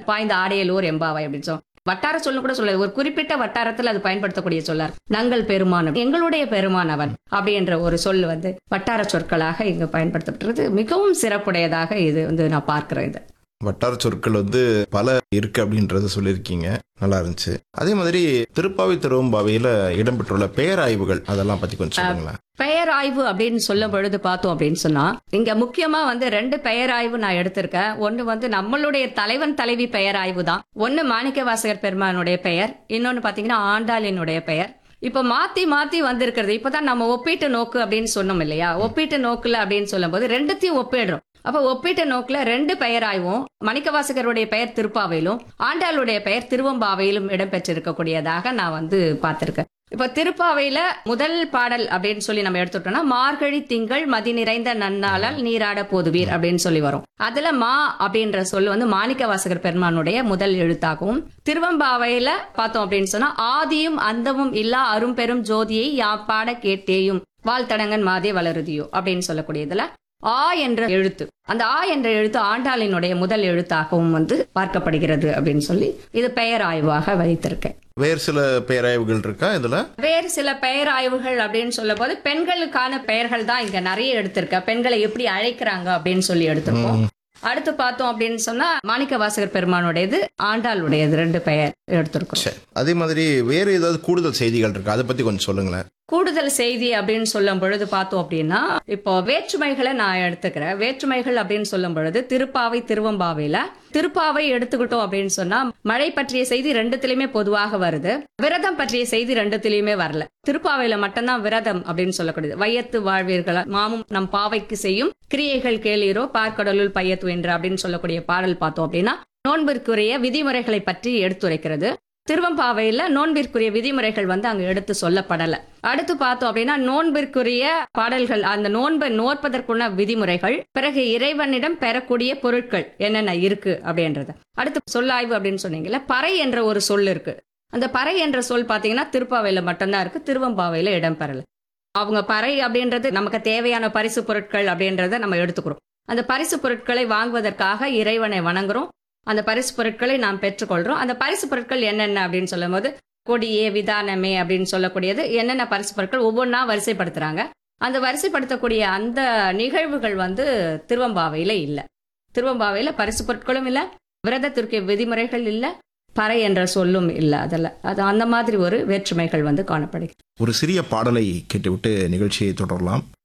பாய்ந்த ஆடையலூர் எம்பாவாய் அப்படின்னு சொல்லுவோம் வட்டார சொல்லு கூட சொல்லாது ஒரு குறிப்பிட்ட வட்டாரத்தில் அது பயன்படுத்தக்கூடிய சொல்லார் நங்கள் பெருமானம் எங்களுடைய பெருமானவன் அப்படின்ற ஒரு சொல் வந்து வட்டார சொற்களாக இங்கு பயன்படுத்தப்படுறது மிகவும் சிறப்புடையதாக இது வந்து நான் பார்க்கிறேன் இது வட்டார சொற்கள் வந்து பல இருக்கு அப்படின்றத சொல்லியிருக்கீங்க நல்லா இருந்துச்சு அதே மாதிரி திருப்பாவை திருவம்பாவையில இடம்பெற்றுள்ள பெயராய்வுகள் அதெல்லாம் பத்தி கொஞ்சம் சொல்லுங்களேன் பெயர் ஆய்வு அப்படின்னு சொல்லும் பொழுது பார்த்தோம் அப்படின்னு சொன்னா இங்க முக்கியமா வந்து ரெண்டு பெயர் ஆய்வு நான் எடுத்திருக்கேன் ஒன்னு வந்து நம்மளுடைய தலைவன் தலைவி பெயர் ஆய்வு தான் ஒன்னு மாணிக்க வாசகர் பெருமானுடைய பெயர் இன்னொன்னு பாத்தீங்கன்னா ஆண்டாளினுடைய பெயர் இப்ப மாத்தி மாத்தி வந்திருக்கிறது இப்பதான் நம்ம ஒப்பீட்டு நோக்கு அப்படின்னு சொன்னோம் இல்லையா ஒப்பீட்டு நோக்குல அப்படின்னு சொல்லும்போது ரெண்டுத்தையும் ஒப்பிடுறோம் அப்ப ஒப்பீட்டு நோக்குல ரெண்டு பெயர் ஆய்வும் மணிக்கவாசகருடைய பெயர் திருப்பாவையிலும் ஆண்டாளுடைய பெயர் திருவம்பாவையிலும் இடம்பெற்றிருக்கக்கூடியதாக நான் வந்து பார்த்திருக்கேன் இப்ப திருப்பாவையில முதல் பாடல் அப்படின்னு சொல்லி நம்ம எடுத்துட்டோம்னா மார்கழி திங்கள் மதி நிறைந்த நன்னாளால் நீராட போதுவீர் அப்படின்னு சொல்லி வரும் அதுல மா அப்படின்ற சொல் வந்து மாணிக்க வாசகர் பெருமானுடைய முதல் எழுத்தாகவும் திருவம்பாவையில பார்த்தோம் அப்படின்னு சொன்னா ஆதியும் அந்தமும் இல்லா அரும்பெரும் ஜோதியை யாப்பாட கேட்டேயும் வாழ்த்தடங்கன் மாதே வளருதியோ அப்படின்னு சொல்லக்கூடியதுல ஆ என்ற எழுத்து அந்த ஆ என்ற எழுத்து ஆண்டாளினுடைய முதல் எழுத்தாகவும் வந்து பார்க்கப்படுகிறது அப்படின்னு சொல்லி இது பெயர் ஆய்வாக வைத்திருக்கேன் வேறு சில பெயராய்வுகள் இருக்கா இதுல வேறு சில பெயர் ஆய்வுகள் அப்படின்னு சொல்லும் போது பெண்களுக்கான பெயர்கள் தான் இங்க நிறைய எடுத்திருக்க பெண்களை எப்படி அழைக்கிறாங்க அப்படின்னு சொல்லி எடுத்திருக்கோம் அடுத்து பார்த்தோம் அப்படின்னு சொன்னா மாணிக்க வாசகர் பெருமானுடையது ஆண்டாளுடையது ரெண்டு பெயர் எடுத்திருக்கோம் சரி அதே மாதிரி வேறு ஏதாவது கூடுதல் செய்திகள் இருக்கா அதை பத்தி கொஞ்சம் சொல்லுங்களேன் கூடுதல் செய்தி அப்படின்னு சொல்லும் பொழுது பார்த்தோம் அப்படின்னா இப்போ வேற்றுமைகளை நான் எடுத்துக்கிறேன் வேற்றுமைகள் அப்படின்னு சொல்லும் பொழுது திருப்பாவை திருவம்பாவையில திருப்பாவை எடுத்துக்கிட்டோம் அப்படின்னு சொன்னா மழை பற்றிய செய்தி ரெண்டுத்திலயுமே பொதுவாக வருது விரதம் பற்றிய செய்தி ரெண்டுத்திலயுமே வரல திருப்பாவையில மட்டும்தான் விரதம் அப்படின்னு சொல்லக்கூடியது வையத்து வாழ்வீர்கள் மாமும் நம் பாவைக்கு செய்யும் கிரியைகள் கேளீரோ பார்க்கடலுள் பையத்து என்று அப்படின்னு சொல்லக்கூடிய பாடல் பார்த்தோம் அப்படின்னா நோன்பிற்குரிய விதிமுறைகளை பற்றி எடுத்துரைக்கிறது திருவம்பாவையில நோன்பிற்குரிய விதிமுறைகள் வந்து அங்க எடுத்து சொல்லப்படல அடுத்து பார்த்தோம் அப்படின்னா நோன்பிற்குரிய பாடல்கள் அந்த நோன்பை நோற்பதற்குள்ள விதிமுறைகள் பிறகு இறைவனிடம் பெறக்கூடிய பொருட்கள் என்னென்ன இருக்கு அப்படின்றது அடுத்து சொல்லாய்வு அப்படின்னு சொன்னீங்கல்ல பறை என்ற ஒரு சொல் இருக்கு அந்த பறை என்ற சொல் பாத்தீங்கன்னா திருப்பாவையில மட்டும்தான் இருக்கு திருவம்பாவையில இடம்பெறல அவங்க பறை அப்படின்றது நமக்கு தேவையான பரிசு பொருட்கள் அப்படின்றத நம்ம எடுத்துக்கிறோம் அந்த பரிசு பொருட்களை வாங்குவதற்காக இறைவனை வணங்குறோம் அந்த பரிசு பொருட்களை நாம் பெற்றுக்கொள்றோம் அந்த பரிசு பொருட்கள் என்னென்ன அப்படின்னு சொல்லும்போது கொடியே விதானமே அப்படின்னு சொல்லக்கூடியது என்னென்ன பரிசு பொருட்கள் ஒவ்வொன்றா வரிசைப்படுத்துறாங்க அந்த வரிசைப்படுத்தக்கூடிய அந்த நிகழ்வுகள் வந்து திருவம்பாவையில இல்ல திருவம்பாவையில பரிசு பொருட்களும் இல்ல விரதத்திற்கு விதிமுறைகள் இல்ல பறை என்ற சொல்லும் இல்ல அதில் அது அந்த மாதிரி ஒரு வேற்றுமைகள் வந்து காணப்படுகிறது ஒரு சிறிய பாடலை கேட்டுவிட்டு நிகழ்ச்சியை தொடரலாம்